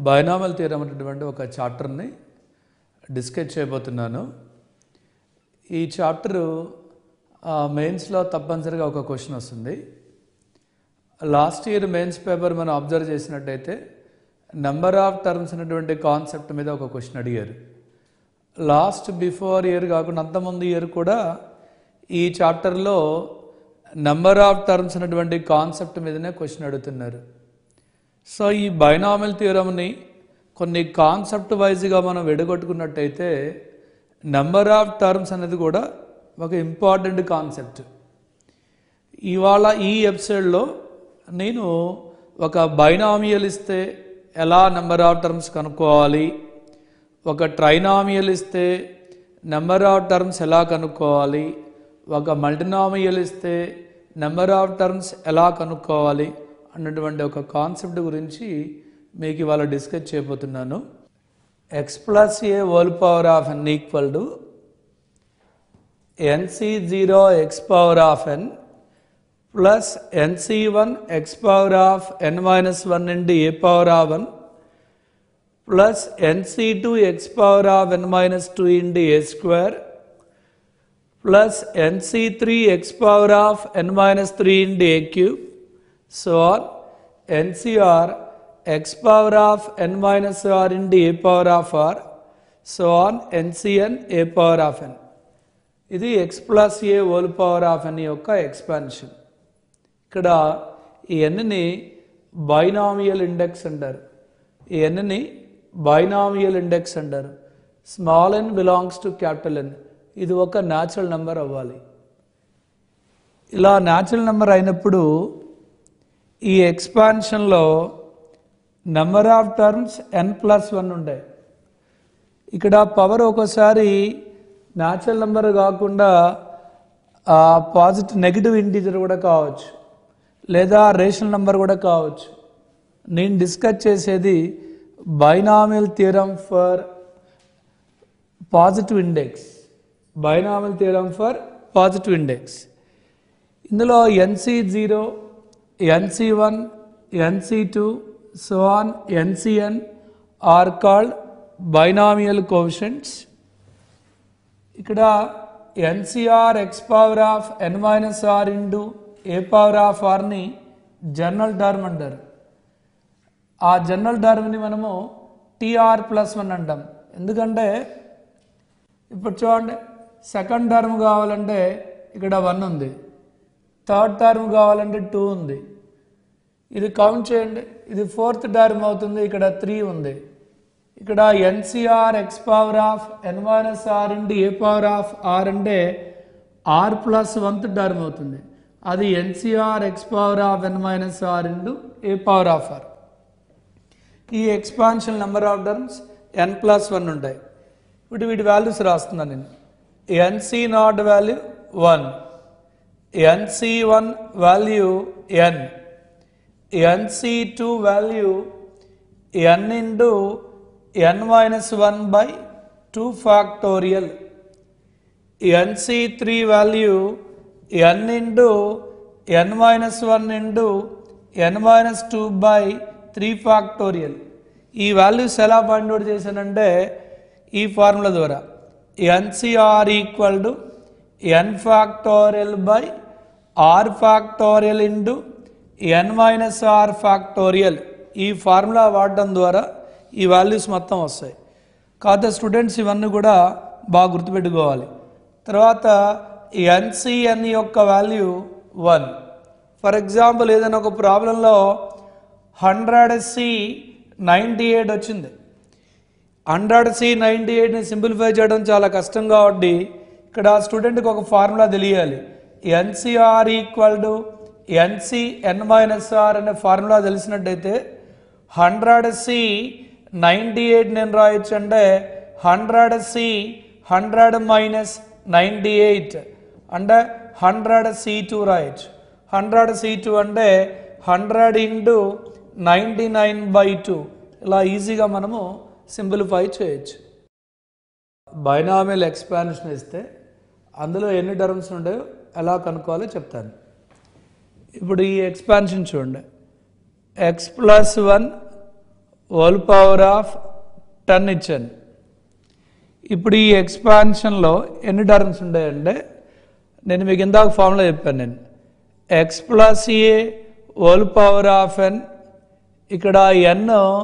Binomial theorem అనేటువంటి ఒక చాప్టర్ని discuss చేయబోతున్నాను ఈ చాప్టరు మెయిన్స్లో తప్పనిసరిగా ఒక క్వశ్చన్ వస్తుంది లాస్ట్ ఇయర్ మెయిన్స్ పేపర్ మనం అబ్జర్వ్ చేసినట్టయితే నెంబర్ ఆఫ్ టర్మ్స్ అనేటువంటి కాన్సెప్ట్ మీద ఒక క్వశ్చన్ అడిగారు లాస్ట్ బిఫోర్ ఇయర్ కాకుండా అంతకుముందు ఇయర్ కూడా ఈ చాప్టర్లో నెంబర్ ఆఫ్ టర్మ్స్ అనేటువంటి కాన్సెప్ట్ మీదనే క్వశ్చన్ అడుగుతున్నారు సో ఈ బైనామల్ థియరమ్ని కొన్ని కాన్సెప్ట్ వైజ్గా మనం విడగొట్టుకున్నట్టయితే నెంబర్ ఆఫ్ టర్మ్స్ అనేది కూడా ఒక ఇంపార్టెంట్ కాన్సెప్ట్ ఇవాళ ఈ ఎపిసోడ్లో నేను ఒక బైనామియల్ ఇస్తే ఎలా నెంబర్ ఆఫ్ టర్మ్స్ కనుక్కోవాలి ఒక ట్రైనామియల్ ఇస్తే నెంబర్ ఆఫ్ టర్మ్స్ ఎలా కనుక్కోవాలి ఒక మల్టినామియల్ ఇస్తే నెంబర్ ఆఫ్ టర్మ్స్ ఎలా కనుక్కోవాలి అన్నటువంటి ఒక కాన్సెప్ట్ గురించి మీకు ఇవాళ డిస్కస్ చేయబోతున్నాను x plus a whole power of n equal to nC zero x power of n plus nC one x power of n minus one into a power of one plus nC two x power of n minus two into a square plus nC three x power of n minus three into a cube so on nCr x power of n minus r into a power of are so on nCn a power of n ఇది x plus a whole power of n యొక్క expansion ఇక్కడ ఈ ఎన్ని binomial index అంటారు ఈ ఎన్ని binomial index అంటారు small n belongs to capital N ఇది ఒక న్యాచురల్ నెంబర్ అవ్వాలి ఇలా న్యాచురల్ నెంబర్ అయినప్పుడు ఈ ఎక్స్పాన్షన్లో number of terms n plus one ఉంటాయి ఇక్కడ పవర్ ఒక్కోసారి న్యాచురల్ నెంబర్ కాకుండా పాజిటివ్ నెగిటివ్ ఇంటీజర్ కూడా కావచ్చు లేదా రేషనల్ నెంబర్ కూడా కావచ్చు నేను డిస్కస్ చేసేది binomial theorem for positive index binomial theorem for positive index ఇందులో n c zero n c one n c two so on n c n are called binomial coefficients ఇక్కడ n c r x power of n minus r into a power of ఆర్ని general term అంటారు ఆ general టర్మ్ని మనము TR plus one అంటాం ఎందుకంటే ఇప్పుడు చూడండి సెకండ్ టర్మ్ కావాలంటే ఇక్కడ వన్ ఉంది థర్డ్ టర్మ్ కావాలంటే టూ ఉంది ఇది కౌంట్ చేయండి ఇది ఫోర్త్ టర్మ్ అవుతుంది ఇక్కడ త్రీ ఉంది ఇక్కడ n c r x power of n minus r into a power of r అంటే ఆర్ ప్లస్ వన్త్ టర్మ్ అవుతుంది అది n c r x power of n minus r into a power of r ఈ expansion number of terms n plus one ఉంటాయి ఇప్పుడు వీటి values రాస్తున్నాను నేను n c nought value one n c one value n n c two value n into n minus one by two factorial n c three value n into n minus one into n minus two by three factorial ఈ values ఎలా find out చేశానంటే ఈ formula ద్వారా n c r equal to n factorial by r factorial into n minus r factorial ఈ formula వాడడం ద్వారా ఈ values మొత్తం వస్తాయి కాకపోతే స్టూడెంట్స్ ఇవన్నీ కూడా బాగా గుర్తుపెట్టుకోవాలి తర్వాత ఎన్సిఎన్ యొక్క వాల్యూ వన్ ఫర్ ఎగ్జాంపుల్ ఏదైనా ఒక ప్రాబ్లంలో హండ్రెడ్ సి నైంటీ ఎయిట్ వచ్చింది హండ్రెడ్ సి నైంటీ ఎయిట్ని సింప్లిఫై చేయడం చాలా కష్టం కాబట్టి ఇక్కడ స్టూడెంట్కి ఒక ఫార్ములా తెలియాలి n c r equal to n c n minus r అనే ఫార్ములా తెలిసినట్టయితే హండ్రెడ్ సి నైంటీ ఎయిట్ నేను రాయొచ్చు అంటే hundred c hundred minus ninety eight అంటే హండ్రెడ్ సి టూ రాయొచ్చు హండ్రెడ్ సి టూ అంటే hundred into ninety nine by two ఇలా ఈజీగా మనము సింప్లిఫై చేయొచ్చు బైనామియల్ ఎక్స్పాన్షన్ ఇస్తే అందులో ఎన్ని టర్మ్స్ ఉంటాయో ఎలా కనుక్కోవాలో చెప్తాను ఇప్పుడు ఈ ఎక్స్పాన్షన్ చూడండి x plus one whole power of ten ఇచ్చాను ఇప్పుడు ఈ ఎక్స్పాన్షన్లో ఎన్ని టర్మ్స్ ఉంటాయంటే నేను మీకు ఇందాక ఫార్ములా చెప్పాను నేను x plus a whole power of n ఇక్కడ ఎన్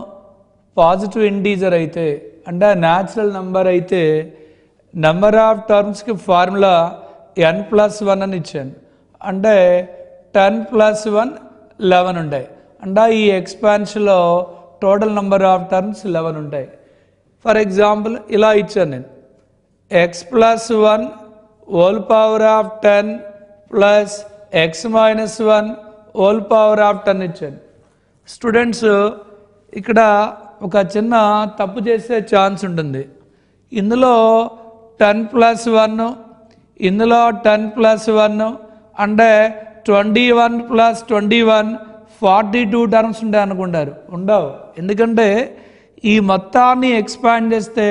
పాజిటివ్ ఇంటీజర్ అయితే అంటే న్యాచురల్ నెంబర్ అయితే నెంబర్ ఆఫ్ టర్మ్స్కి ఫార్ములా ఎన్ ప్లస్ వన్ అని ఇచ్చాను అంటే టెన్ ప్లస్ వన్ లెవెన్ ఉంటాయి అంటే ఈ ఎక్స్పాన్షన్లో total number of terms eleven ఉంటాయి ఫర్ ఎగ్జాంపుల్ ఇలా ఇచ్చాను నేను x plus one whole power of ten plus x minus one whole power of ten ఇచ్చాను స్టూడెంట్స్ ఇక్కడ ఒక చిన్న తప్పు చేసే ఛాన్స్ ఉంటుంది ఇందులో టెన్ ప్లస్ వన్ ఇందులో టెన్ ప్లస్ వన్ అంటే twenty one plus twenty one forty two terms ఉంటాయి అనుకుంటారు ఉండవు ఎందుకంటే ఈ మొత్తాన్ని ఎక్స్పాండ్ చేస్తే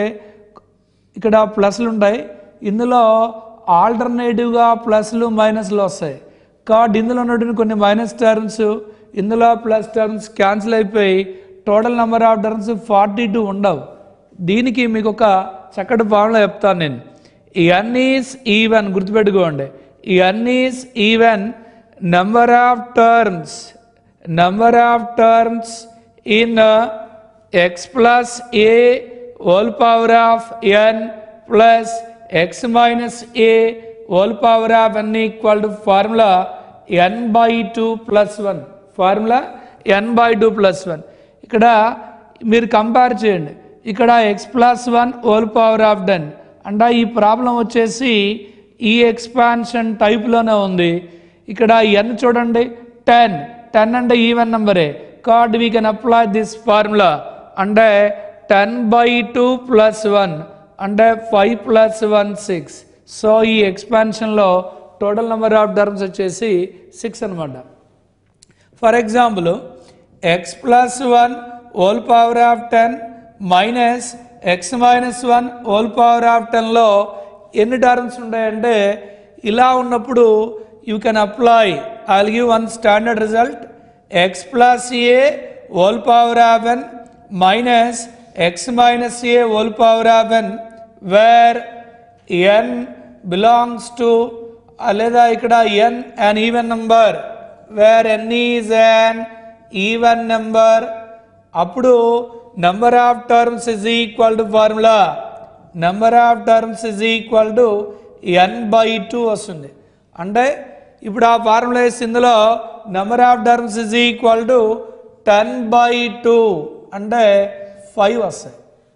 ఇక్కడ ప్లస్లు ఉంటాయి ఇందులో ఆల్టర్నేటివ్గా ప్లస్లు మైనస్లు వస్తాయి కాబట్టి ఇందులో ఉన్నటువంటి కొన్ని మైనస్ టర్మ్స్ ఇందులో ప్లస్ టర్మ్స్ క్యాన్సిల్ అయిపోయి total number of terms forty two ఉండవు దీనికి మీకు ఒక చక్కటి ఫార్ములా చెప్తాను నేను ఎన్ ఈస్ ఈవెన్ గుర్తుపెట్టుకోండి n is even number of terms number of terms in x plus a whole power of n plus x minus a whole power of n equal to formula n by two plus one formula n by two plus one ఇక్కడ మీరు compare చేయండి ఇక్కడ x plus one whole power of ten అంటే ఈ problem వచ్చేసి ఈ expansion టైప్లోనే ఉంది ఇక్కడ ఎన్ చూడండి టెన్ టెన్ అంటే ఈవెన్ నెంబరే కాబట్టి we can apply this formula అంటే ten by two plus one అంటే five plus one six so ఈ ఎక్స్పాన్షన్లో టోటల్ నెంబర్ ఆఫ్ టర్మ్స్ వచ్చేసి సిక్స్ అనమాట for example x plus one whole power of ten minus x minus one whole power of టెన్లో ఎన్ని terms ఉంటాయంటే ఇలా ఉన్నప్పుడు you can apply I give one standard result x plus a whole power of n minus x minus a whole power of n where n belongs to లేదా ఇక్కడ n an even number where n is an even number అప్పుడు number of terms is equal to formula number of terms is equal to n by two వస్తుంది అంటే ఇప్పుడు ఆ formula వేసి ఇందులో number of terms is equal to ten by two అంటే five వస్తాయి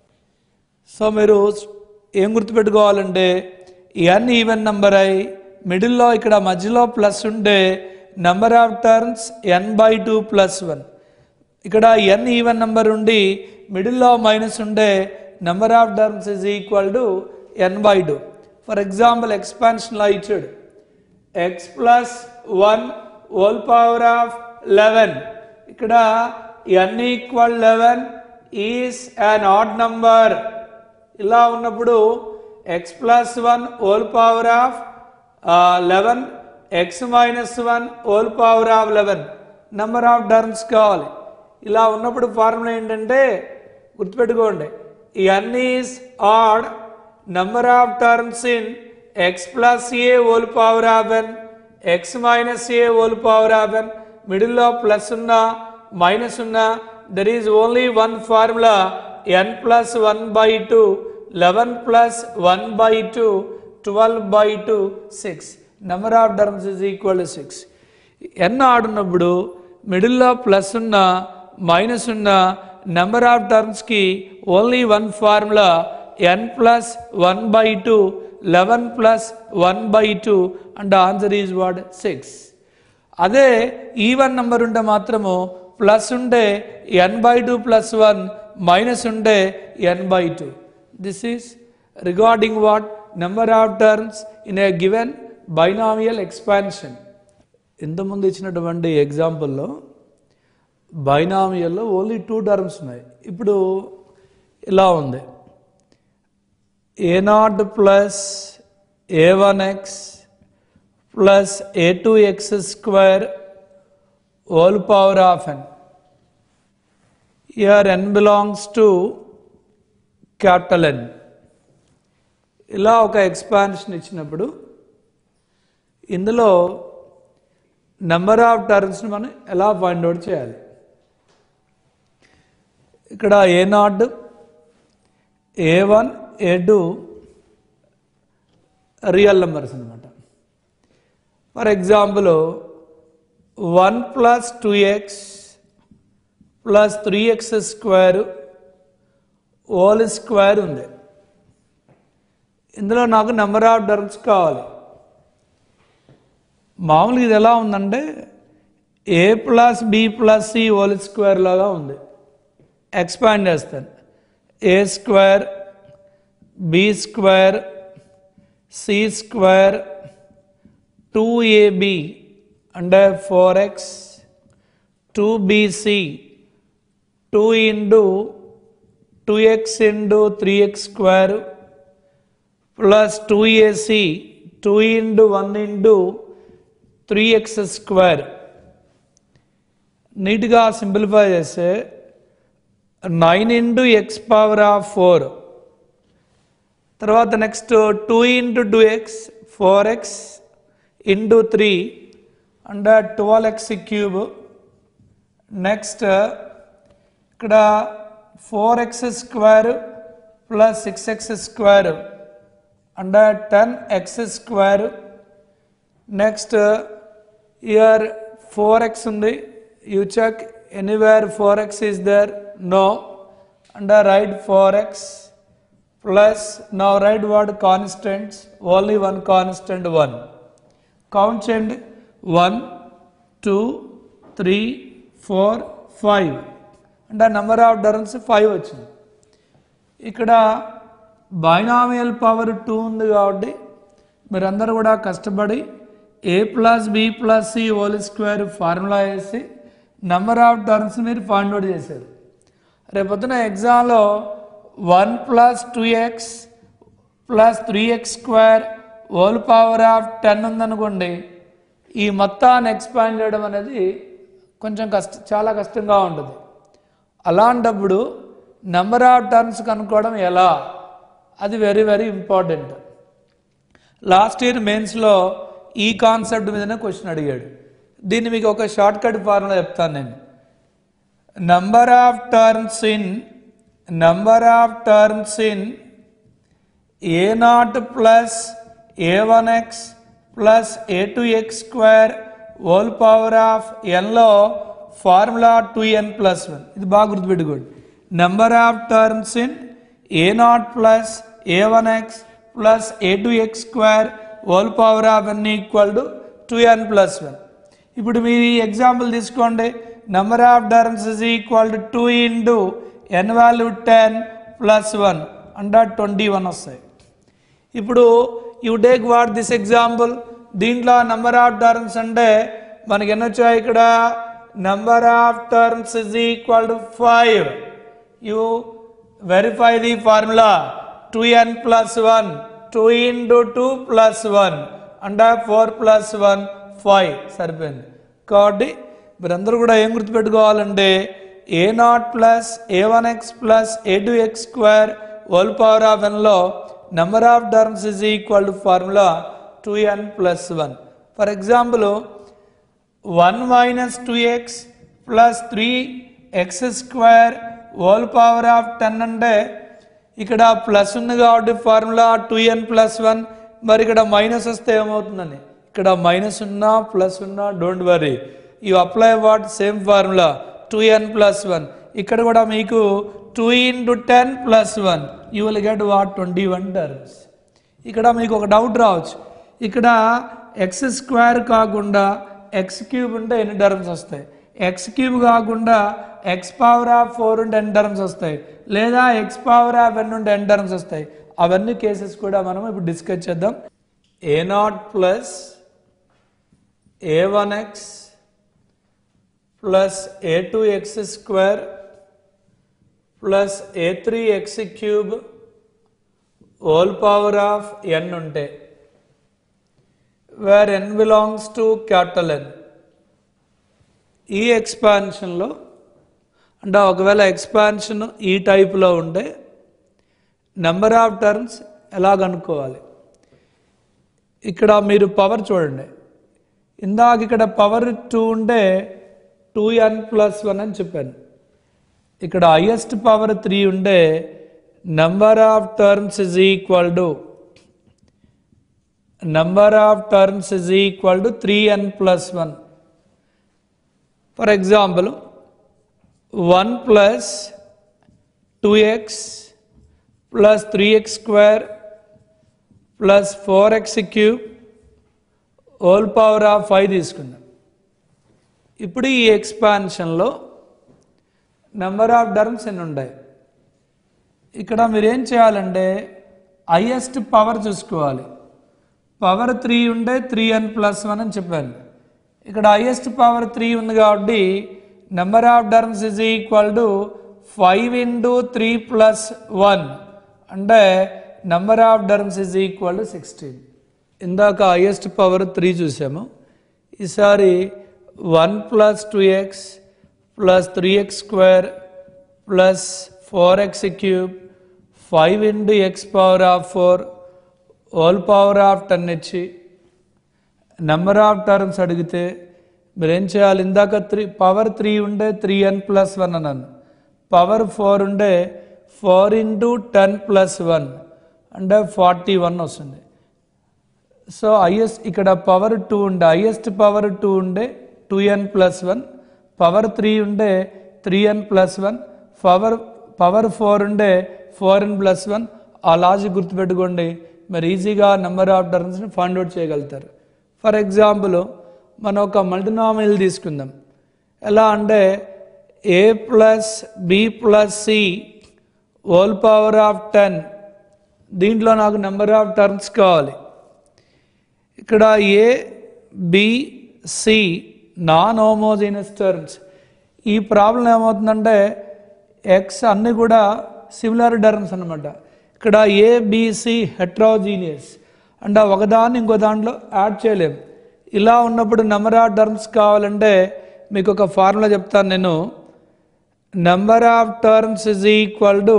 so మీరు ఏం గుర్తుపెట్టుకోవాలంటే ఎన్ ఈవెన్ నెంబర్ అయి మిడిల్లో ఇక్కడ మధ్యలో ప్లస్ ఉంటే number of terms n by two plus one ఇక్కడ ఎన్ ఈవెన్ నెంబర్ ఉండి మిడిల్లో మైనస్ ఉంటే number of terms is equal to n by two for example ఎక్స్పాన్షన్లో ఇచ్చాడు x plus one whole power of eleven ఇక్కడ n equal eleven is an odd number ఇలా ఉన్నప్పుడు x plus one whole power of eleven x minus one whole power of eleven number of terms కావాలి ఇలా ఉన్నప్పుడు formula ఏంటంటే గుర్తుపెట్టుకోండి n is odd number of terms in x plus a whole power of n x minus a whole power of n మిడిల్లో plus ఉన్నా minus ఉన్నా there is only one formula n plus one by two eleven plus one by two twelve by two six number of terms is equal to six n ఆడున్నప్పుడు మిడిల్లో plus ఉన్న minus ఉన్న number of టర్మ్స్కి only one formula n plus one by two eleven plus one by two and answer is what six అదే even number ఉంటే మాత్రము plus ఉంటే n by two plus one minus ఉంటే n by two this is regarding what number of terms in a given binomial expansion ఇంతకుముందు ఇచ్చినటువంటి ఎగ్జాంపుల్లో బైనామియల్లో only two terms ఉన్నాయి ఇప్పుడు ఇలా ఉంది a not plus a one x plus a two x square whole power of n here N belongs to capital n ఇలా ఒక ఎక్స్పాన్షన్ ఇచ్చినప్పుడు ఇందులో నెంబర్ ఆఫ్ టర్మ్స్ని మనం ఎలా ఫైండ్ అవుట్ చేయాలి ఇక్కడ a nought a one a two real numbers అనమాట for example one plus two x plus three x square whole square ఉంది ఇందులో నాకు నెంబర్ ఆఫ్ టర్మ్స్ కావాలి మామూలుగా ఇది ఎలా ఉందంటే a plus b plus c whole square లాగా ఉంది ఎక్స్పాండ్ చేస్తాను a square b square c square two a b అంటే four x two b c two into two x into three x square plus two a c two into one into three x square నీట్గా simplify చేస్తే nine into x power of four తర్వాత next two into two x four x into three అంటే twelve x cube next ఇక్కడ four x square plus six x square అంటే ten x square next here four x ఉంది you check anywhere four x is there no and right four x plus now right word constants only one constant one count చేయండి one two three four five అంటే number of terms five వచ్చింది ఇక్కడ binomial power two ఉంది కాబట్టి మీరందరూ కూడా కష్టపడి a plus b plus c whole square formula వేసి నెంబర్ ఆఫ్ టర్మ్స్ మీరు ఫైండ్ అవుట్ చేశారు రేపొద్దున ఎగ్జామ్లో one plus two x plus three x square whole power of ten ఉందనుకోండి ఈ మొత్తాన్ని ఎక్స్పాండ్ చేయడం అనేది కొంచెం కష్ట చాలా కష్టంగా ఉంటుంది అలాంటప్పుడు నెంబర్ ఆఫ్ టర్మ్స్ కనుక్కోవడం ఎలా అది very very important last year మెయిన్స్లో ఈ కాన్సెప్ట్ మీదనే క్వశ్చన్ అడిగాడు దీన్ని మీకు ఒక షార్ట్ కట్ ఫార్ములా చెప్తాను నేను number of terms in number of terms in a not plus a one x plus a two x square whole power of ఎన్లో formula two n plus one ఇది బాగా గుర్తుపెట్టుకోండి number of terms in a not plus a one x plus a two x square whole power of n equal to two n plus one ఇప్పుడు మీరు ఈ example తీసుకోండి number of terms is equal to two into n value ten plus one అంటే twenty one వస్తాయి ఇప్పుడు you take what this example దీంట్లో number of terms అంటే మనకి ఎన్ని వచ్చాయి ఇక్కడ number of terms is equal to five you verify the formula two n plus one two into two plus one అంటే ఫోర్ ప్లస్ వన్ ఫైవ్ సరిపోయింది కాబట్టి మీరందరూ కూడా ఏం గుర్తుపెట్టుకోవాలంటే a not plus a one x plus a two x square whole power of ఎన్లో number of terms is equal to formula two n plus one for example one minus two x plus three x square whole power of ten అంటే ఇక్కడ plus ఉంది కాబట్టి formula two n plus one మరి ఇక్కడ minus వస్తే ఏమవుతుందని ఇక్కడ minus ఉన్నా ప్లస్ ఉన్నా don't worry you apply what same formula two n plus one ఇక్కడ కూడా మీకు two into ten plus one you will get what twenty one terms ఇక్కడ మీకు ఒక డౌట్ రావచ్చు ఇక్కడ ఎక్స్ స్క్వేర్ కాకుండా ఎక్స్ క్యూబ్ ఉంటే ఎన్ని టర్మ్స్ వస్తాయి ఎక్స్ క్యూబ్ కాకుండా ఎక్స్ పవర్ ఆఫ్ ఫోర్ ఉంటే ఎన్ని టర్మ్స్ వస్తాయి లేదా ఎక్స్ పవర్ ఆఫ్ ఎన్ ఉంటే ఎన్ని టర్మ్స్ వస్తాయి అవన్నీ కేసెస్ కూడా మనం ఇప్పుడు డిస్కస్ చేద్దాం a not plus a one x plus a two x square plus a three x cube whole power of n ఉంటే where n belongs to capital N ఈ ఎక్స్పాన్షన్లో అంటే ఒకవేళ ఎక్స్పాన్షన్ ఈ టైప్లో ఉంటే నెంబర్ ఆఫ్ టర్మ్స్ ఎలా కనుక్కోవాలి ఇక్కడ మీరు పవర్ చూడండి ఇందాక ఇక్కడ పవర్ టూ ఉంటే టూ ఎన్ ప్లస్ వన్ అని చెప్పాను ఇక్కడ హైయెస్ట్ పవర్ త్రీ ఉంటే number of terms is equal to number of terms is equal to three n plus one for example one plus two x plus three x square plus four x cube whole power of five తీసుకున్నాం ఇప్పుడు ఈ ఎక్స్పాన్షన్లో number of terms ఎన్ని ఉంటాయి ఇక్కడ మీరు ఏం చేయాలంటే హైయెస్ట్ పవర్ చూసుకోవాలి పవర్ త్రీ ఉంటే త్రీ ఎన్ ప్లస్ వన్ అని చెప్పాను ఇక్కడ హైయెస్ట్ పవర్ త్రీ ఉంది కాబట్టి number of terms is equal to five into three plus one అంటే number of terms is equal to sixteen ఇందాక హైయెస్ట్ పవర్ త్రీ చూసాము ఈసారి one plus two x plus three x square plus four x cube five into x power of four whole power of ten ఇచ్చి number of terms అడిగితే మీరు ఏం చేయాలి ఇందాక three power three ఉంటే three n plus one అన్నాను power four ఉంటే four into ten plus one అంటే ఫార్టీ వన్ వస్తుంది సో హైయెస్ట్ ఇక్కడ పవర్ టూ ఉండే హైయెస్ట్ పవర్ టూ ఉండే two n plus one power three ఉండే three n plus one power power four ఉండే four n plus one ఆ logic గుర్తుపెట్టుకోండి మరి ఈజీగా నెంబర్ ఆఫ్ టర్మ్స్ని ఫైండ్ అవుట్ చేయగలుగుతారు ఫర్ ఎగ్జాంపుల్ మనం ఒక మల్టీనామిల్ తీసుకుందాం ఎలా అంటే a plus b plus c whole power of ten దీంట్లో నాకు నెంబర్ ఆఫ్ టర్మ్స్ కావాలి ఇక్కడ a b c non homogeneous terms ఈ ప్రాబ్లం ఏమవుతుందంటే ఎక్స్ అన్నీ కూడా సిమిలర్ టర్మ్స్ అనమాట ఇక్కడ ఏ బిసి హెట్రోజీనియస్ అంటే ఒకదాన్ని ఇంకో దాంట్లో యాడ్ చేయలేం ఇలా ఉన్నప్పుడు నెంబర్ ఆఫ్ టర్మ్స్ కావాలంటే మీకు ఒక ఫార్ములా చెప్తాను నేను number of terms is equal to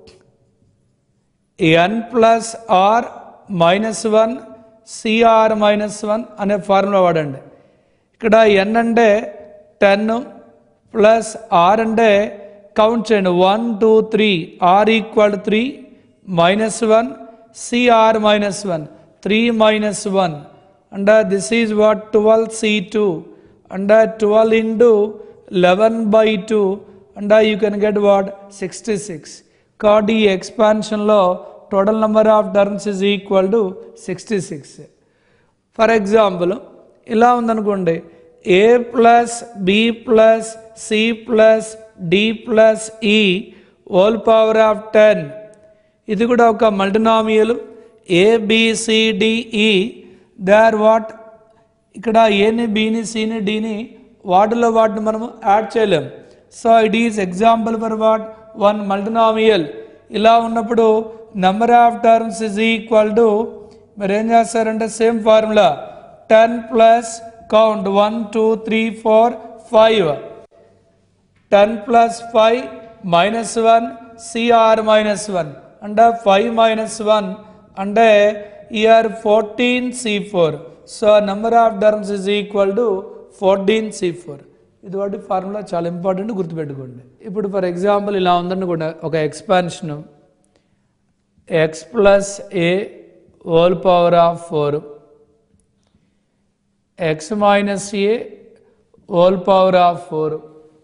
n plus r minus one c r minus one అనే ఫార్ములా వాడండి ఇక్కడ ఎన్ అంటే టెన్ ప్లస్ ఆర్ అంటే కౌంట్ చేయండి one two three r equal three minus one c r minus one three minus one అంటే this is what twelve c two అంటే twelve into eleven by two అంటే you can get what sixty six కాబట్టి ఈ ఎక్స్పాన్షన్లో total number of terms is equal to sixty six for example ఇలా ఉందనుకోండి a plus b plus c plus d plus e whole power of ten ఇది కూడా ఒక multinomial a b c d e they are what ఇక్కడ ఏని బిని సిని డిని వాటిలో వాటిని మనము యాడ్ చేయలేం so it is example for what one multinomial ఇలా ఉన్నప్పుడు number of terms is equal to మీరు ఏం చేస్తారంటే same formula ten plus count one two three four five ten plus five minus one c r minus one అంటే five minus one అంటే here fourteen c four so number of terms is equal to fourteen c four ఇది వాటి formula చాలా important గుర్తుపెట్టుకోండి ఇప్పుడు for example ఇలా ఉందనుకోండి ఒక expansion x plus a whole power of four x minus a whole power of four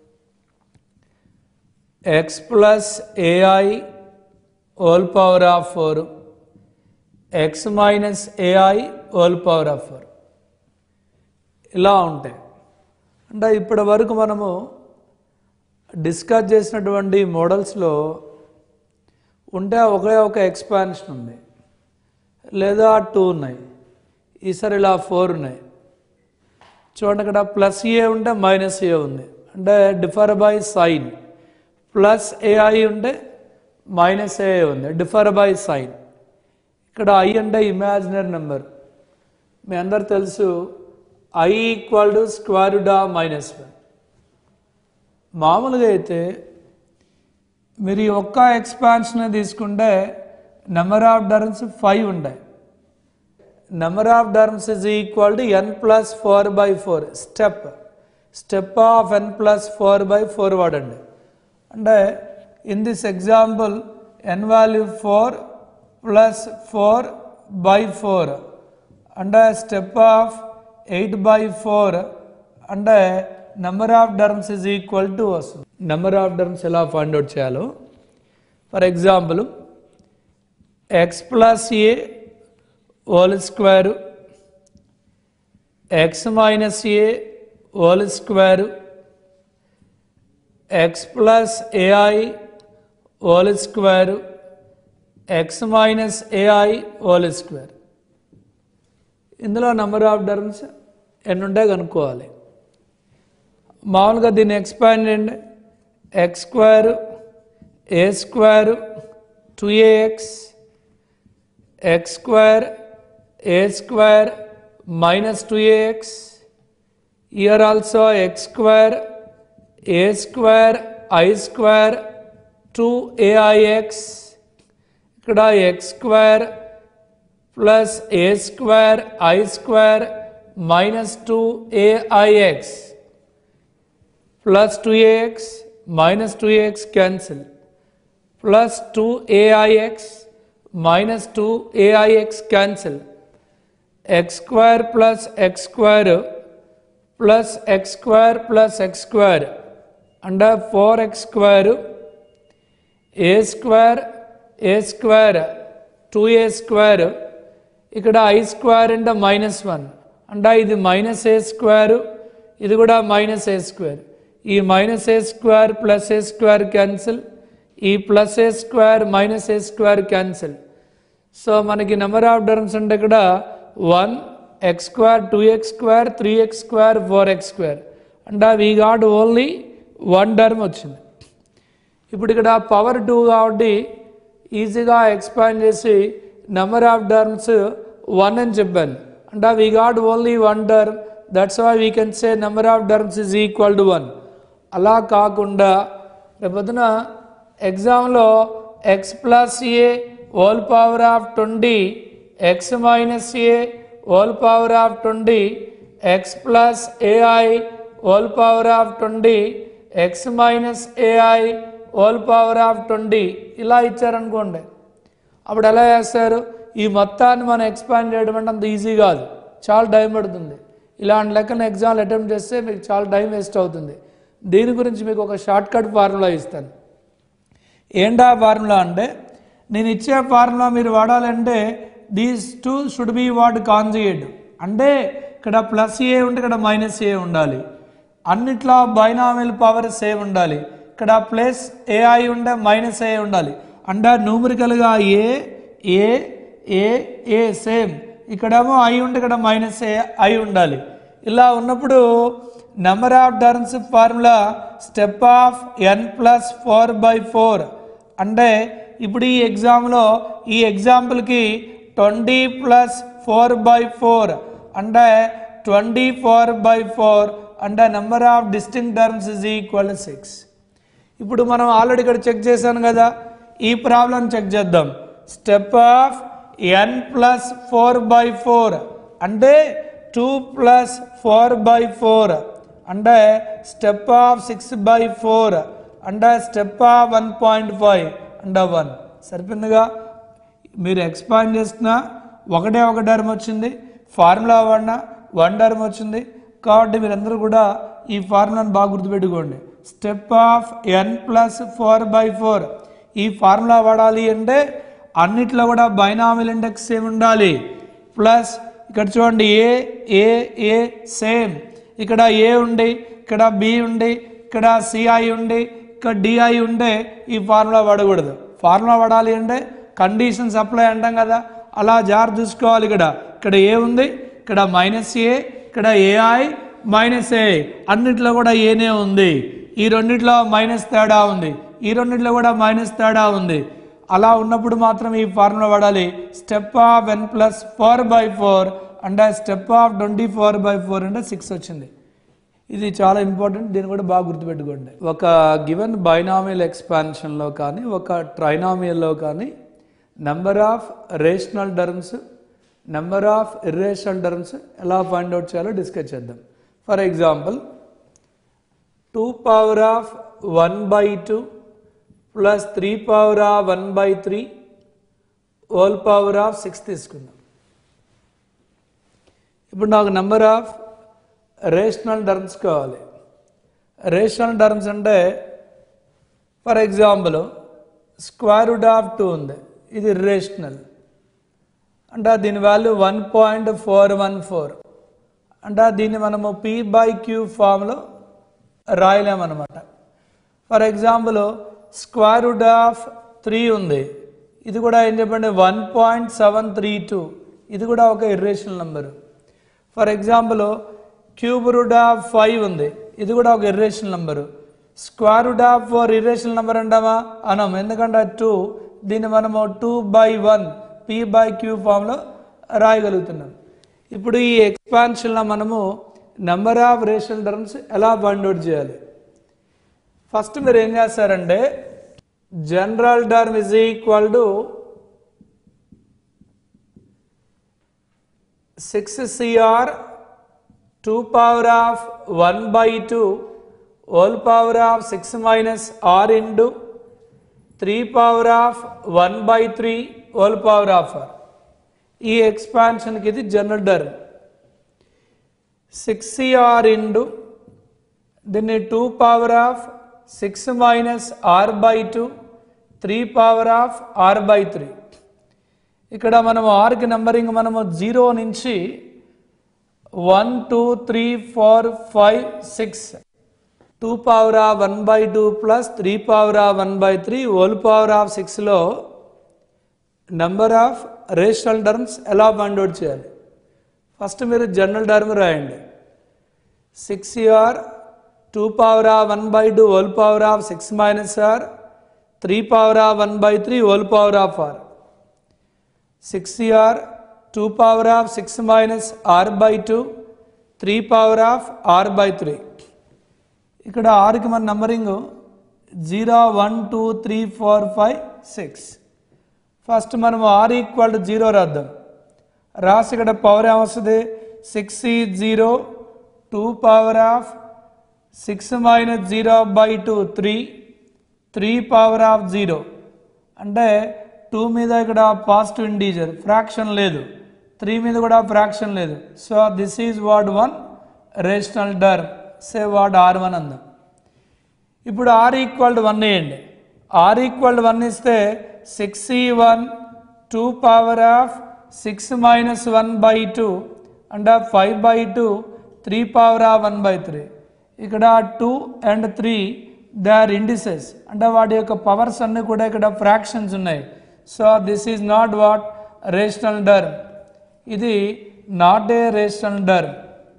x plus a i whole power of four x minus a i whole power of four ఇలా ఉంటాయి అంటే ఇప్పటి వరకు మనము discuss చేసినటువంటి మోడల్స్లో ఉంటే ఒకే ఒక ఎక్స్పాన్షన్ ఉంది లేదా టూ ఉన్నాయి ఈసారి ఇలా ఫోర్ ఉన్నాయి చూడండి ఇక్కడ ప్లస్ ఏ ఉంటే మైనస్ ఏ ఉంది అంటే differ by sign plus a i ఉంటే మైనస్ ఏ ఉంది డిఫర్ బై సైన్ ఇక్కడ ఐ అంటే ఇమాజినరీ నెంబర్ మీ అందరు తెలుసు i equal to square root of minus one మామూలుగా అయితే మీరు ఈ ఒక్క ఎక్స్పాన్షన్ తీసుకుంటే నెంబర్ ఆఫ్ టర్మ్స్ ఫైవ్ ఉంటాయి number of terms is equal to n plus four by four step step of n plus four by four వాడండి అంటే in this example n value four plus four by four అంటే step of eight by four అంటే number of terms is equal to వస్తుంది number of terms ఎలా find out చేయాలో for example x plus a whole square x minus a whole square x plus a i whole square x minus a i whole square ఇందులో number of terms ఎన్ని ఉంటాయి కనుక్కోవాలి మామూలుగా దీన్ని expand చేయండి x square a square two a x x square a square minus two a x here also x square a square i square two a i x ఇక్కడ x square plus a square i square minus two a i x plus 2ax minus 2ax cancel plus 2aix minus 2aix cancel x square plus x square plus x square plus x square under 4x square a square a square 2a square ఇక్కడ i square అంటే minus one అంటే ఇది minus a square ఇది కూడా minus a square ఈ minus a square plus a square cancel ఈ plus a square minus a square cancel so మనకి number of terms అంటే ఇక్కడ one x square two x square three x square four x square అంటే we got only one term వచ్చింది ఇప్పుడు ఇక్కడ power two కాబట్టి ఈజీగా ఎక్స్పాండ్ చేసి నెంబర్ ఆఫ్ టర్మ్స్ వన్ అని చెప్పాను అంటే we got only one term that's why we can say number of terms is equal to one అలా కాకుండా రేపొద్దున ఎగ్జామ్లో x plus a whole power of twenty x minus a whole power of twenty x plus a i whole power of twenty x minus a i whole power of twenty ఇలా ఇచ్చారనుకోండి అప్పుడు ఎలా చేస్తారు ఈ మొత్తాన్ని మనం ఎక్స్పాండ్ చేయడం అంటే అంత ఈజీ కాదు చాలా టైం పడుతుంది ఇలాంటి లెక్కన ఎగ్జామ్లు అటెంప్ట్ చేస్తే మీకు చాలా టైం వేస్ట్ అవుతుంది దీని గురించి మీకు ఒక షార్ట్ కట్ ఫార్ములా ఇస్తాను ఏంటా ఫార్ములా అంటే నేను ఇచ్చే ఫార్ములా మీరు వాడాలంటే these two should be what conjugate అంటే ఇక్కడ ప్లస్ ఏ ఉంటే ఇక్కడ మైనస్ ఏ ఉండాలి అన్నిట్లో బైనామిల్ పవర్ సేమ్ ఉండాలి ఇక్కడ ప్లస్ ఏఐ ఉంటే మైనస్ ఏ ఉండాలి అంటే న్యూమరికల్గా ఏ ఏ ఏ ఏ సేమ్ ఇక్కడేమో ఐ ఉంటే ఇక్కడ మైనస్ ఏ ఐ ఉండాలి ఇలా ఉన్నప్పుడు number of terms formula step of n plus four by four అంటే ఇప్పుడు ఈ ఎగ్జామ్లో ఈ ఎగ్జాంపుల్కి twenty plus four by four అంటే ట్వంటీ ఫోర్ బై ఫోర్ అంటే number of distinct terms is equal six ఇప్పుడు మనం ఆల్రెడీ ఇక్కడ చెక్ చేశాను కదా ఈ ప్రాబ్లం చెక్ చేద్దాం step of n plus four by four అంటే two plus four by four అంటే step of six by four అంటే step of one point five అంటే వన్ సరిపోయిందిగా మీరు ఎక్స్పాండ్ చేస్తున్నా ఒకటే ఒక టర్మ్ వచ్చింది ఫార్ములా వాడినా వన్ టర్మ్ వచ్చింది కాబట్టి మీరందరూ కూడా ఈ ఫార్ములాను బాగా గుర్తుపెట్టుకోండి step of n plus four by four ఈ ఫార్ములా వాడాలి అంటే అన్నిట్లో కూడా బైనామిల్ ఇండెక్స్ ఏమి ఉండాలి ప్లస్ ఇక్కడ చూడండి ఏ ఏ ఏ సేమ్ ఇక్కడ ఏ ఉండి ఇక్కడ బి ఉండి ఇక్కడ సిఐ ఉండి ఇక్కడ డిఐ ఉంటే ఈ ఫార్ములా వాడకూడదు ఫార్ములా వాడాలి అంటే కండిషన్స్ అప్లై అంటాం కదా అలా జార్ చూసుకోవాలి ఇక్కడ ఇక్కడ ఏ ఉంది ఇక్కడ మైనస్ ఏ ఇక్కడ ఏఐ మైనస్ ఏ అన్నిట్లో కూడా ఏనే ఉంది ఈ రెండిట్లో మైనస్ తేడా ఉంది ఈ రెండిట్లో కూడా మైనస్ తేడా ఉంది అలా ఉన్నప్పుడు మాత్రం ఈ ఫార్ములా వాడాలి step of n plus four by four అంటే step of twenty four by four అంటే సిక్స్ వచ్చింది ఇది చాలా ఇంపార్టెంట్ దీన్ని కూడా బాగా గుర్తుపెట్టుకోండి ఒక గివెన్ బైనామియల్ ఎక్స్పాన్షన్లో కానీ ఒక ట్రైనామియల్లో కానీ number of rational terms number of irrational terms ఎలా ఫైండ్ అవుట్ చేయాలో డిస్కస్ చేద్దాం for example two power of one by two plus three power of one by three whole power of six తీసుకుందాం ఇప్పుడు నాకు నెంబర్ ఆఫ్ రేషనల్ టర్మ్స్ కావాలి rational terms అంటే for example square root of two ఉంది ఇది rational అంటే దీని value one point four one four అంటే దీన్ని మనము పీ బై క్యూ ఫామ్లో రాయలేమన్నమాట for example square root of three ఉంది ఇది కూడా ఏం చెప్పండి one point seven three two ఇది కూడా ఒక irrational number for example cube root of five ఉంది ఇది కూడా ఒక irrational number square root of four irrational number అంటామా అనం ఎందుకంటే టూ దీన్ని మనము two by one p by q ఫామ్లో రాయగలుగుతున్నాం ఇప్పుడు ఈ ఎక్స్పాన్షన్లో మనము నెంబర్ ఆఫ్ రేషనల్ టర్మ్స్ ఎలా ఫైండ్ అవుట్ చేయాలి ఫస్ట్ మీరు ఏం చేస్తారంటే general term is equal to six c r two power of one by two whole power of six minus r into three power of one by three whole power of r ఈ ఎక్స్పాన్షన్కి ఇది general term six c r into దీన్ని two power of six minus r by two three power of r by three ఇక్కడ మనము ఆర్కి numbering మనము zero నుంచి one two three four five six two power of one by two plus three power of one by three whole power of సిక్స్లో number of rational terms ఎలా find out చేయాలి first మీరు general term రాయండి six r two power of one by two whole power of six minus r three power of one by three whole power of r six r two power of six minus r by two three power of r by three ఇక్కడ ఆర్కి మన numbering zero one two three four five six first మనం r equal to zero రాద్దాం రాసి ఇక్కడ power ఏమొస్తుంది six ఈ zero two power of six minus zero by two three three power of zero అంటే two మీద ఇక్కడ పాజిటివ్ ఇంటీజర్ ఫ్రాక్షన్ లేదు త్రీ మీద కూడా ఫ్రాక్షన్ లేదు so this is what one rational term say what r one అందాం ఇప్పుడు r equal to one వేయండి ఆర్ ఈక్వల్ టు వన్ ఇస్తే సిక్స్ ఈ one two power of six minus one by two అంటే five by two three power of one by three ఇక్కడ two and three they are indices అంటే వాటి యొక్క powers అన్నీ కూడా ఇక్కడ ఫ్రాక్షన్స్ ఉన్నాయి so this is not what rational term ఇది నాట్ ఏ రేషనల్ డర్మ్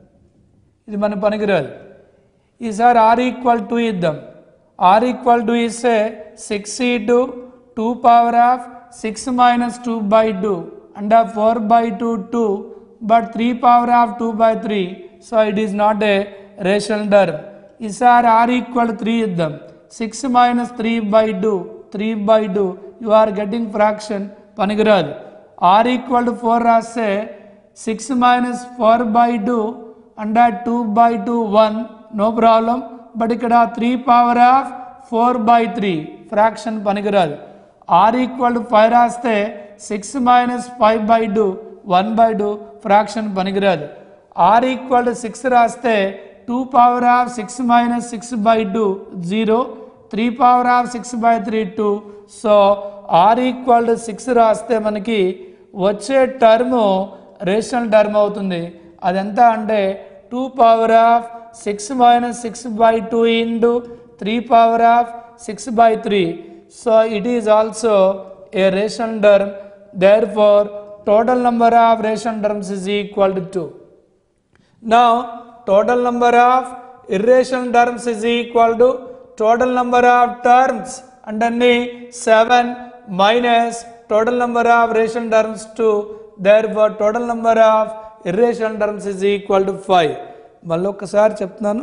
ఇది మన పనికిరాదు ఈసారి ఆర్ ఈక్వల్ టూ ఇద్దాం ఆర్ ఈక్వల్ టూ ఇస్తే సిక్స్ ఈ two two power of six minus two by two అంటే four by two two but three power of two by three so it is not a rational term ఈసారి r equal three ఇద్దాం six minus three by two three by two you are getting fraction పనికిరాదు r equal to four రాస్తే six minus four by two అంటే two by two one no problem but ఇక్కడ three power of four by three fraction పనికిరాదు r equal to five రాస్తే six minus five by two one by two fraction పనికిరాదు r equal to six రాస్తే two power of six minus six by two zero three power of six by three two so r equal to six రాస్తే మనకి వచ్చే term rational term అవుతుంది అదెంత అంటే two power of six minus six by two into three power of six by three so it is also a rational term therefore total number of rational terms is equal to two Now, total number of irrational terms is equal to total number of terms and then 7 minus total number of rational terms 2. Therefore, total number of irrational terms is equal to 5. మళ్ళీ ఒక్కసారి చెప్తున్నాను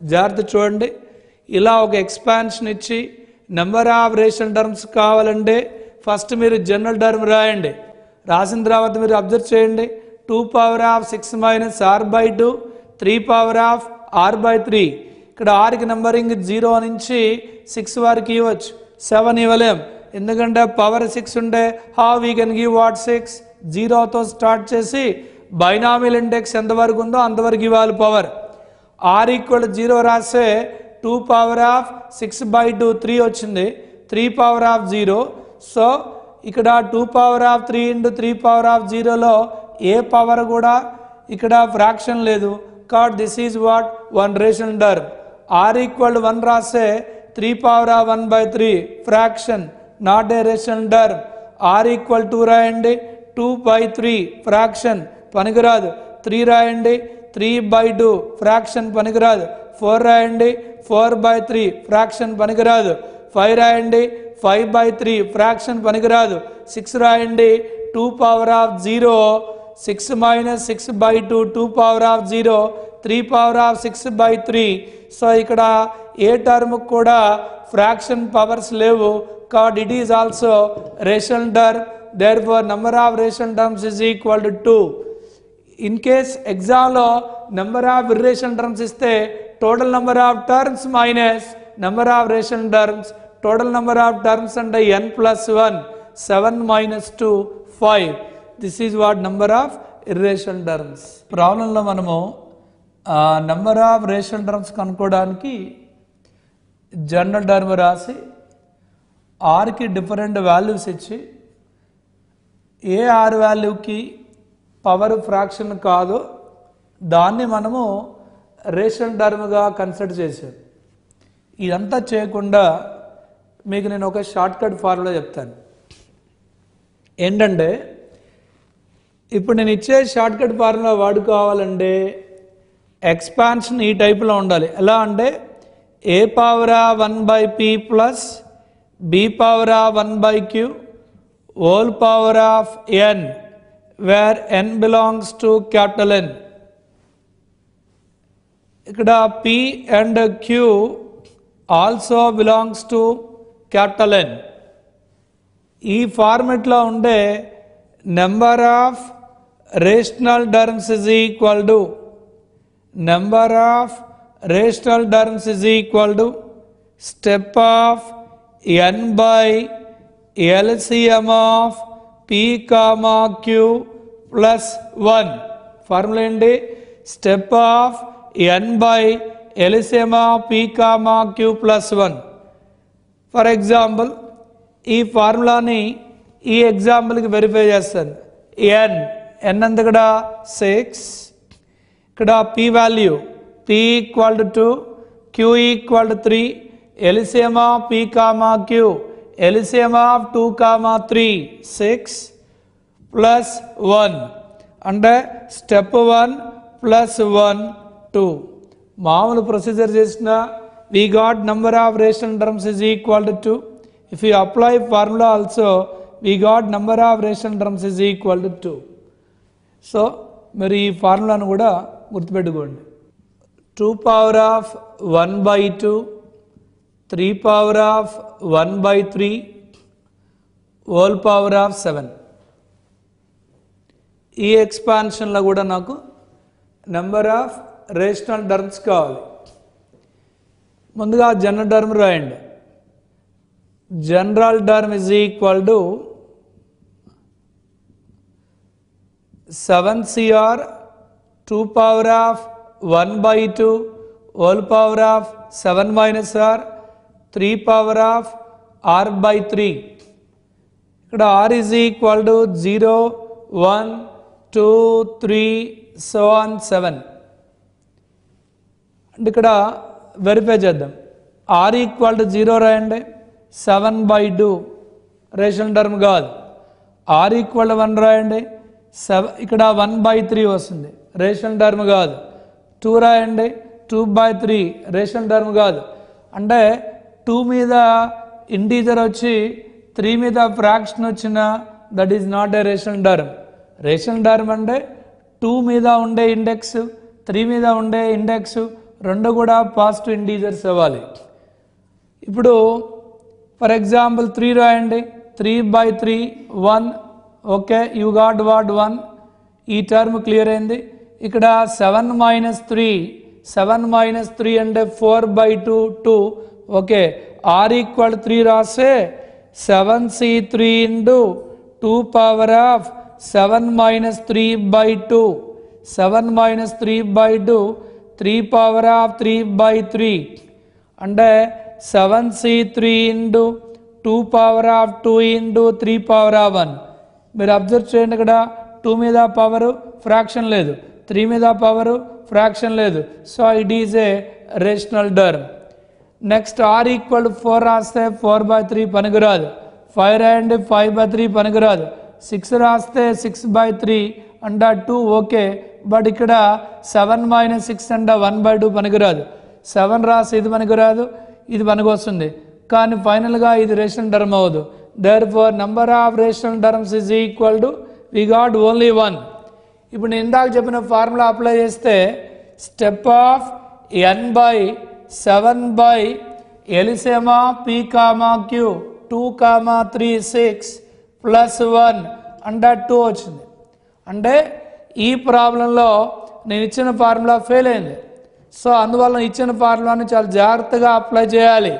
జాగ్రత్త చూడండి ఇలా ఒక expansion ఇచ్చి number of rational terms కావాలంటే first మీరు జనరల్ టర్మ్ రాయండి రాసిన తర్వాత మీరు అబ్జర్వ్ చేయండి two power of six minus r by two three power of r by three ఇక్కడ ఆర్కి నెంబరింగ్ జీరో నుంచి సిక్స్ వరకు ఇవ్వచ్చు సెవెన్ ఇవ్వలేం ఎందుకంటే పవర్ సిక్స్ ఉంటే how we can give what six జీరోతో స్టార్ట్ చేసి బైనామిల్ ఇండెక్స్ ఎంతవరకు ఉందో అంతవరకు ఇవ్వాలి పవర్ ఆర్ ఈక్వల్ జీరో రాస్తే two power of six by two three వచ్చింది three power of zero so ఇక్కడ two power of three into three power of జీరోలో ఏ పవర్ కూడా ఇక్కడ ఫ్రాక్షన్ లేదు కాబట్టి this is what one rational term r equal one రాస్తే three power of one by three fraction not a rational term r equal two రాయండి two by three fraction పనికిరాదు three రాయండి త్రీ బై టూ ఫ్రాక్షన్ పనికిరాదు four రాయండి four by three fraction పనికిరాదు five రాయండి five by three fraction పనికిరాదు six రాయండి two power of zero six minus six by two two power of zero three power of six by three so ఇక్కడ ఏ term కూడా fraction powers లేవు కాబట్టి it is also rational term there four number of rational terms is equal to two in case ఎగ్జామ్లో number of irrational terms ఇస్తే total number of terms minus number of rational terms total number of terms అంటే n plus one seven minus two five this is what number of irrational terms ప్రాబ్లంలో మనము number of rational terms కనుక్కోవడానికి general term రాసి ఆర్కి different values ఇచ్చి ఏ r వాల్యూకి power fraction కాదో దాన్ని మనము రేషన్ టర్మ్గా కన్సిడర్ చేసాం ఇదంతా చేయకుండా మీకు నేను ఒక షార్ట్ కట్ ఫార్ములా చెప్తాను ఏంటంటే ఇప్పుడు నేను ఇచ్చే షార్ట్ కట్ ఫార్ములా వాడుకోవాలంటే ఎక్స్పాన్షన్ ఈ టైప్లో ఉండాలి ఎలా అంటే ఏ పవరా one by p plus b పవరా one by q whole power of n where n belongs to capital N ఇక్కడ p and q also belongs to capital N ఈ ఫార్మెట్లో ఉండే number of rational terms is equal to number of rational terms is equal to step of n by LCM of p comma q plus one formula ఏంటి step of n by LCM of p comma q plus one for example ఈ ఫార్ములాని ఈ ఎగ్జాంపుల్కి verify చేస్తాను ఎన్ ఎన్ అంత ఇక్కడ six ఇక్కడ p value p equal to two q equal to three LCM of p comma q LCM of two comma three six plus one అంటే step one plus one two మామూలు ప్రొసీజర్ చేసిన we got number of rational terms is equal to two if you apply formula also we got number of rational terms is equal to two so మీరు ఈ ఫార్ములాను కూడా గుర్తుపెట్టుకోండి two power of one by two three power of one by three whole power of seven ఈ ఎక్స్పాన్షన్లో కూడా నాకు number of rational terms కావాలి ముందుగా జనరల్ టర్మ్ రాయండి general term is equal to seven C r two power of one by two whole power of seven minus r three power of r by three ఇక్కడ r is equal to zero one two three seven seven అంటే ఇక్కడ verify చేద్దాం r equal to zero రాయండి seven by two rational term కాదు r equal one రాయండి seven ఇక్కడ one by three వస్తుంది rational term కాదు టూ రాయండి two by three rational term కాదు అంటే టూ మీద ఇంటీజర్ వచ్చి త్రీ మీద ఫ్రాక్షన్ వచ్చిన that is not a rational term rational term అంటే టూ మీద ఉండే ఇండెక్స్ త్రీ మీద ఉండే ఇండెక్స్ రెండు కూడా పాజిటివ్ ఇంటీజర్స్ అవ్వాలి ఇప్పుడు ఫర్ ఎగ్జాంపుల్ త్రీ రాయండి three by three one okay you got what one ఈ టర్మ్ క్లియర్ అయింది ఇక్కడ seven minus three seven minus three అంటే four by two two okay r equal three రాస్తే seven C three into two power of seven minus three by two seven minus three by two three power of three by three అంటే seven C three into two power of two into three power of one మీరు observe చేయండి ఇక్కడ two మీద power fraction లేదు three మీద power fraction లేదు so it is a rational term next r equal four రాస్తే four by three పనికిరాదు five రాయండి ఫైవ్ బై త్రీ పనికిరాదు సిక్స్ రాస్తే సిక్స్ బై త్రీ అంటే టూ ఓకే బట్ ఇక్కడ సెవెన్ మైనస్ సిక్స్ అంటే వన్ బై టూ పనికిరాదు సెవెన్ రాస్తే ఇది పనికిరాదు ఇది పనికొస్తుంది కానీ ఫైనల్గా ఇది రేషనల్ టర్మ్ అవ్వదు there four number of rational terms is equal to we got only one ఇప్పుడు నేను ఇందాక చెప్పిన ఫార్ములా అప్లై చేస్తే step of n by seven by LCM p comma q two comma three six plus one అంటే two వచ్చింది అంటే ఈ ప్రాబ్లంలో నేను ఇచ్చిన ఫార్ములా ఫెయిల్ అయింది సో అందువల్ల ఇచ్చిన ఫార్ములాని చాలా జాగ్రత్తగా అప్లై చేయాలి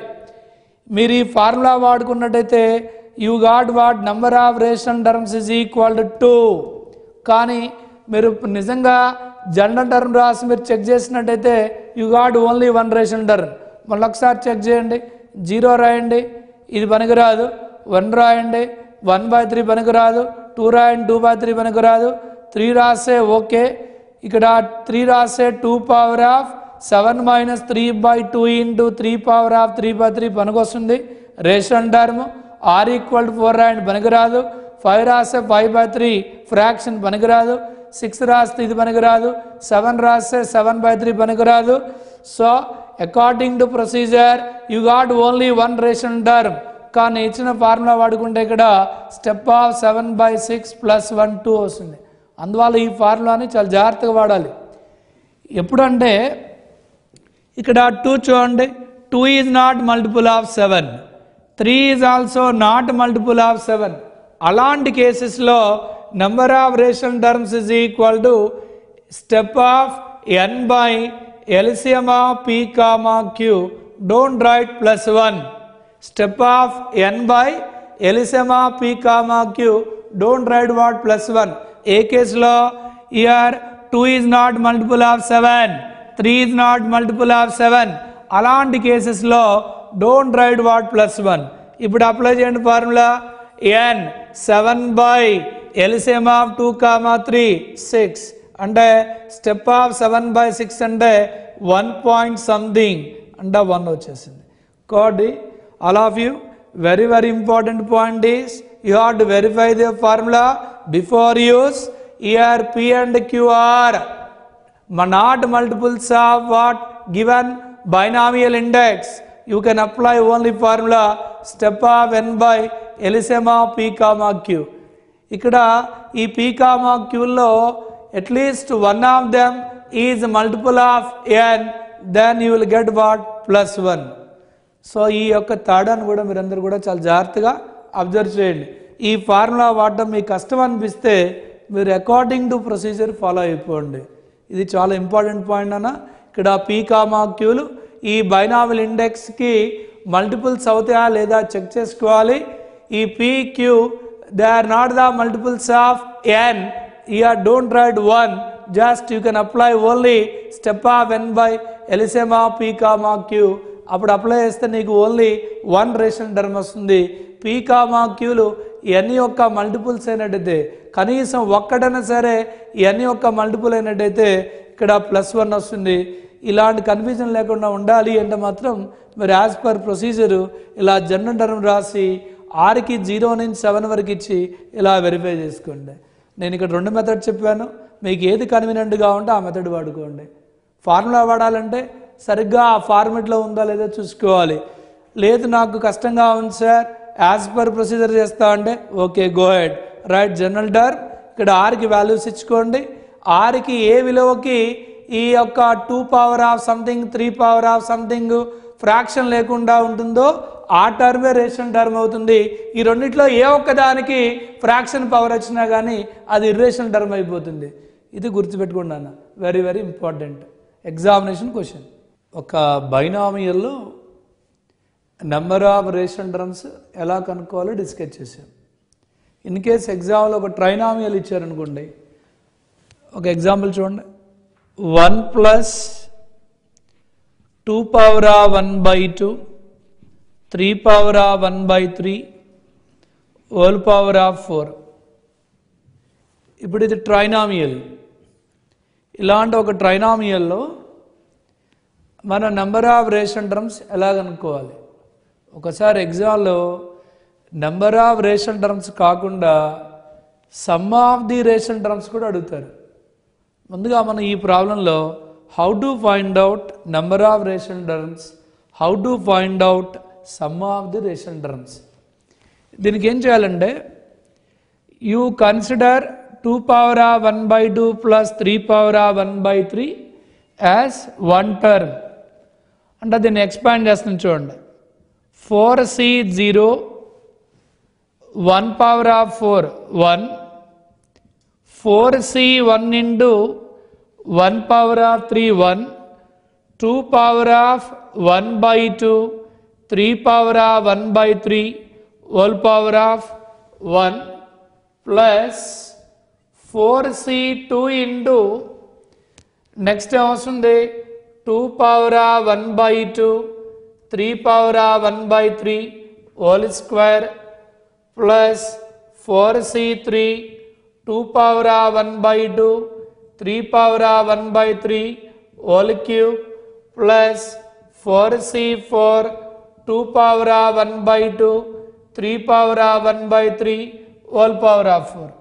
మీరు ఈ ఫార్ములా వాడుకున్నట్టయితే you got what number of rational terms is equal to two కానీ మీరు నిజంగా జనరల్ టర్మ్ రాసి మీరు చెక్ చేసినట్టయితే you got only one rational term మళ్ళీ ఒకసారి చెక్ చేయండి జీరో రాయండి ఇది పనికిరాదు వన్ రాయండి వన్ బై త్రీ పనికిరాదు టూ రాయండి టూ బై త్రీ పనికిరాదు త్రీ రాస్తే ఓకే ఇక్కడ త్రీ రాస్తే two power of seven minus three by two into three power of three by three పనికొస్తుంది rational term r equal to four రాయండి పనికిరాదు five రాస్తే ఫైవ్ బై త్రీ ఫ్రాక్షన్ పనికిరాదు six రాస్తే ఇది పనికిరాదు సెవెన్ రాస్తే సెవెన్ బై త్రీ పనికిరాదు so according to procedure you got only one rational term కానీ ఇచ్చిన ఫార్ములా వాడుకుంటే ఇక్కడ step of seven by six plus one two వస్తుంది అందువల్ల ఈ ఫార్ములాని చాలా జాగ్రత్తగా వాడాలి ఎప్పుడంటే ఇక్కడ టూ చూడండి two is not multiple of seven three is also not multiple of seven అలాంటి కేసెస్లో number of rational terms is equal to step of n by LCM of p comma q don't write plus one step of n by LCM p comma q don't write what plus one ఏ కేసులో here two is not multiple of seven three is not multiple of seven అలాంటి కేసెస్లో don't write what plus one ఇప్పుడు apply చేయండి formula n seven by LCM of two comma three six అంటే step of seven by six అంటే one point something అంటే one వచ్చేసింది కాబట్టి all of you very very important point is you have to verify the formula before use here p and q are ma- not multiples of what given binomial index you can apply only formula step of n by LCM of p comma q ఇక్కడ ఈ p comma క్యూలో at least one of them is multiple of n then you will get what plus one so ఈ యొక్క తేడాను కూడా మీరందరూ కూడా చాలా జాగ్రత్తగా అబ్జర్వ్ చేయండి ఈ ఫార్ములా వాడడం మీకు కష్టం అనిపిస్తే మీరు అకార్డింగ్ టు ప్రొసీజర్ ఫాలో అయిపోండి ఇది చాలా ఇంపార్టెంట్ పాయింట్ అన్న ఇక్కడ పీ కామా క్యూలు ఈ బైనామిల్ ఇండెక్స్కి మల్టిపుల్స్ అవుతాయా లేదా చెక్ చేసుకోవాలి ఈ p q they are not the multiples of n here don't write one just you can apply only step of n by LCM p comma q అప్పుడు apply చేస్తే నీకు only one rational term వస్తుంది p comma క్యూలు n యొక్క multiples అయినట్టయితే కనీసం ఒక్కటైనా సరే ఎన్ యొక్క మల్టిపుల్ అయినట్టయితే ఇక్కడ ప్లస్ వన్ వస్తుంది ఇలాంటి కన్ఫ్యూజన్ లేకుండా ఉండాలి అంటే మాత్రం మీరు యాజ్ పర్ ప్రొసీజరు ఇలా జనరల్ టర్మ్ రాసి ఆరుకి జీరో నుంచి సెవెన్ వరకు ఇచ్చి ఇలా వెరిఫై చేసుకోండి నేను ఇక్కడ రెండు మెథడ్ చెప్పాను మీకు ఏది కన్వీనియంట్గా ఉంటే ఆ మెథడ్ వాడుకోండి ఫార్ములా వాడాలంటే సరిగ్గా ఆ ఫార్మెట్లో ఉందా లేదా చూసుకోవాలి లేదు నాకు కష్టంగా ఉంది సార్ యాజ్ పర్ ప్రొసీజర్ చేస్తా అంటే okay go ahead right general term ఇక్కడ ఆర్కి వాల్యూస్ ఇచ్చుకోండి ఆర్కి ఏ విలువకి ఈ యొక్క two power of something three power of something fraction లేకుండా ఉంటుందో ఆ టర్మే రేషన్ టర్మ్ అవుతుంది ఈ రెండిట్లో ఏ ఒక్క దానికి ఫ్రాక్షన్ పవర్ వచ్చినా కానీ అది ఇర్రేషన్ టర్మ్ అయిపోతుంది ఇది గుర్తుపెట్టుకోండి అన్న very very important examination question ఒక బైనామియల్లో నెంబర్ ఆఫ్ రేషన్ టర్మ్స్ ఎలా కనుక్కోవాలో డిస్కస్ చేసాం ఇన్ కేస్ ఎగ్జామ్లో ఒక ట్రైనామియల్ ఇచ్చారనుకోండి ఒక ఎగ్జాంపుల్ చూడండి వన్ ప్లస్ టూ పవర్ ఆ one by two three power ఆ one by three whole power of four ఇప్పుడు ఇది ట్రైనామియల్ ఇలాంటి ఒక ట్రైనామియల్లో మన నెంబర్ ఆఫ్ రేషన్ టర్మ్స్ ఎలా కనుక్కోవాలి ఒకసారి ఎగ్జామ్లో నెంబర్ ఆఫ్ రేషన్ టర్మ్స్ కాకుండా sum of the rational terms కూడా అడుగుతారు ముందుగా మనం ఈ ప్రాబ్లంలో how to find out number of rational terms how to find out sum of the rational terms దీనికి ఏం చేయాలంటే యూ కన్సిడర్ టూ పవర్ ఆ one by two plus three power ఆ one by three as one term అంటే దీన్ని expand చేస్తుంది చూడండి four C zero one power of four one four C one into one power of three one two power of one by two three power of one by three whole power of one plus four C two into next ఏమొస్తుంది two power ఆ one by two three power ఆ one by three whole square plus four C three two power ఆ one by two three power ఆ one by three whole cube plus four C four two power ఆ one by two three power ఆ one by three whole power of four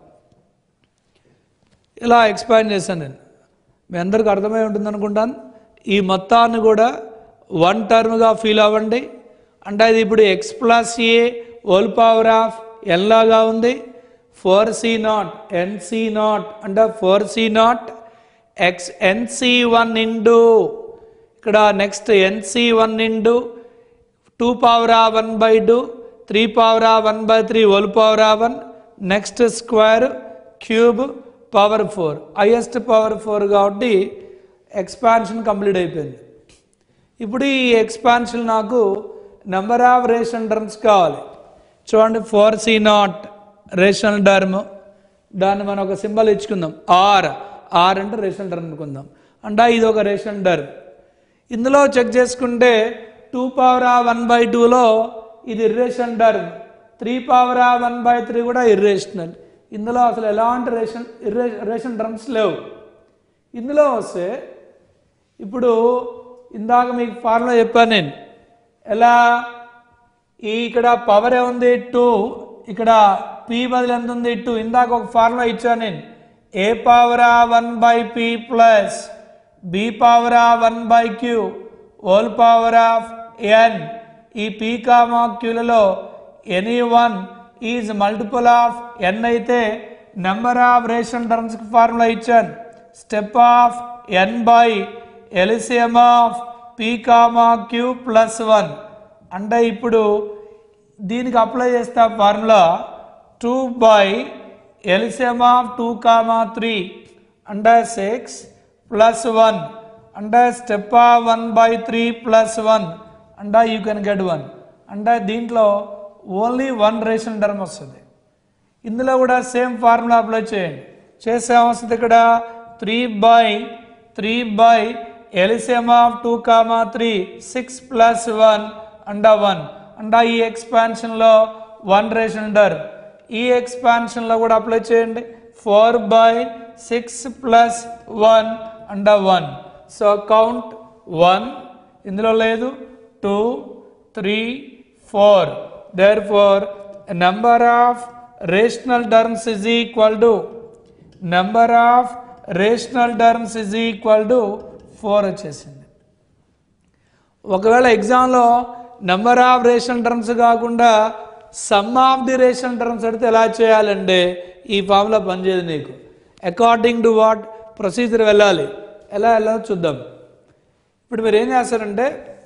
ఇలా expand చేశాను నేను మీ అందరికి అర్థమై ఉంటుంది అనుకుంటాను ఈ మొత్తాన్ని కూడా వన్ టర్మ్గా ఫీల్ అవ్వండి అంటే అది ఇప్పుడు x plus a whole power of n లాగా ఉంది four C not n C not అంటే four C not x n C one into ఇక్కడ next n C one into two power ఆ one by two three power ఆ one by three whole power ఆ one next square cube power four highest power four కాబట్టి expansion complete అయిపోయింది ఇప్పుడు ఈ expansion నాకు number of rational terms కావాలి చూడండి four C not rational term దాన్ని మనం ఒక సింబల్ ఇచ్చుకుందాం ఆర్ ఆర్ అంటే రేషన్ టర్మ్ అనుకుందాం అంటే ఇది ఒక రేషన్ టర్మ్ ఇందులో చెక్ చేసుకుంటే టూ పవర్ ఆ వన్ బై టూలో ఇది ఇర్రేషన్ టర్మ్ త్రీ పవర్ ఆ వన్ బై త్రీ కూడా ఇర్రేషనల్ ఇందులో అసలు ఎలాంటి రేషన్ ఇర్రే రేషన్ టర్మ్స్ లేవు ఇందులో వస్తే ఇప్పుడు ఇందాక మీకు ఫార్ములా చెప్పాను నేను ఎలా ఈ ఇక్కడ పవర్ ఏముంది టూ ఇక్కడ పి బదులు ఎంత ఉంది టూ ఇందాక ఒక ఫార్ములా ఇచ్చాను నేను ఏ పవర్ ఆ one by p plus b power ఆ one by q whole power of n ఈ పీ కామా క్యూలలో any one is multiple of n అయితే number of rational terms formula ఇచ్చాను step of n by LCM of p comma q plus one అంటే ఇప్పుడు దీనికి apply చేస్తే formula two by LCM of two comma three అంటే six plus one అంటే step of one by three plus one అంటే you can get one అంటే దీంట్లో only one rational term వస్తుంది ఇందులో కూడా సేమ్ ఫార్ములా అప్లై చేయండి చేసే వస్తుంది ఇక్కడ three by three by LCM of two comma three six plus one and one and ఈ ఎక్స్పాన్షన్లో వన్ రేషన్ టర్మ్ ఈ ఎక్స్పాన్షన్లో కూడా అప్లై చేయండి four by six plus one and one so count one ఇందులో లేదు two three four there four number of rational terms is equal to number of rational terms is equal to four వచ్చేసింది ఒకవేళ ఎగ్జామ్లో number of rational terms కాకుండా sum of the rational terms అడిగితే ఎలా చేయాలంటే ఈ ఫామ్లో పనిచేయదు నీకు అకార్డింగ్ టు వాట్ ప్రొసీజర్ వెళ్ళాలి ఎలా ఎలా చూద్దాం ఇప్పుడు మీరు ఏం చేస్తారంటే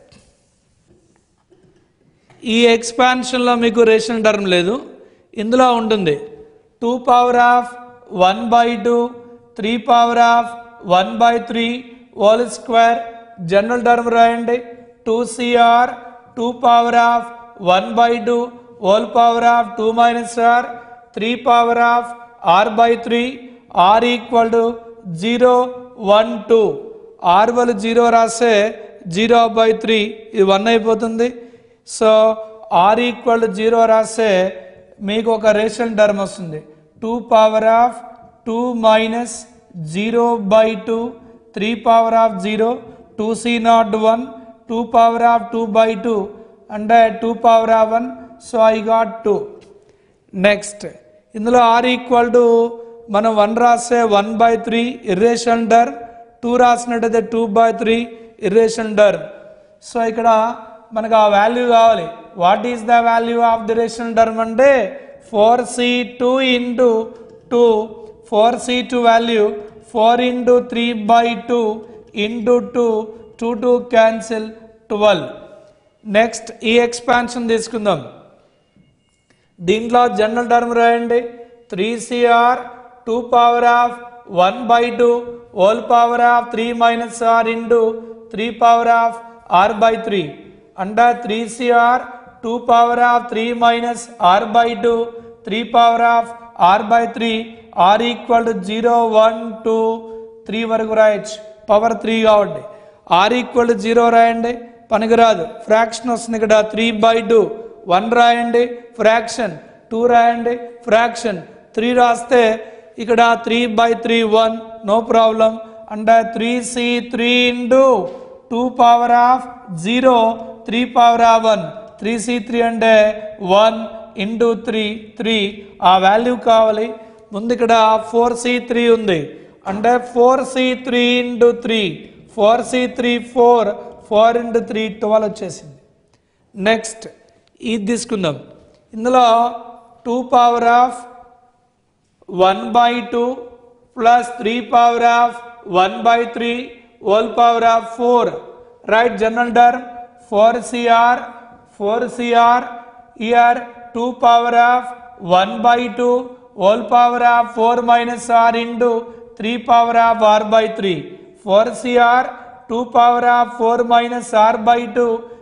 ఈ ఎక్స్పాన్షన్లో మీకు రేషన్ టర్మ్ లేదు ఇందులో ఉంటుంది two power of one by two three power of one by three whole square general term రాయండి two C r two power of one by two whole power of two minus r three power of r by three r equal to zero one two r value zero రాస్తే zero by three ఇది one అయిపోతుంది so r equal to zero రాస్తే మీకు ఒక rational term వస్తుంది two power of two minus zero by two three power of zero two C not one two power of two by two అంటే two power of one so I got two next ఇందులో r equal to మనం one రాస్తే one by three irrational డర్ two రాసినట్టయితే two by three irrational డర్ so ఇక్కడ మనకు ఆ వాల్యూ కావాలి what is the value of the rational term అంటే four C two into two four C two value four into three by two into two two two cancel twelve next ఈ expansion తీసుకుందాం దీంట్లో general term రాయండి three C r two power of one by two whole power of three minus r into three power of r by three అంటే three C r two power of three minus r by two three power of r by three r equal to zero one two three వరకు రాయొచ్చు power three కాబట్టి r equal to zero రాయండి పనికిరాదు fraction వస్తుంది ఇక్కడ three by two one రాయండి fraction two రాయండి fraction three రాస్తే ఇక్కడ three by three one no problem అంటే three C three into two power of zero three power of one three C three అంటే వన్ ఇంటూ త్రీ త్రీ ఆ value కావాలి ముందు ఇక్కడ ఫోర్ సి త్రీ ఉంది అంటే four C three into three four C three four four into three twelve వచ్చేసింది next ఇది తీసుకుందాం ఇందులో two power of one by two plus three power of one by three whole power of four right general term four C r four C r here two power of one by two whole power of four minus r into three power of r by three four C r two power of four minus r by two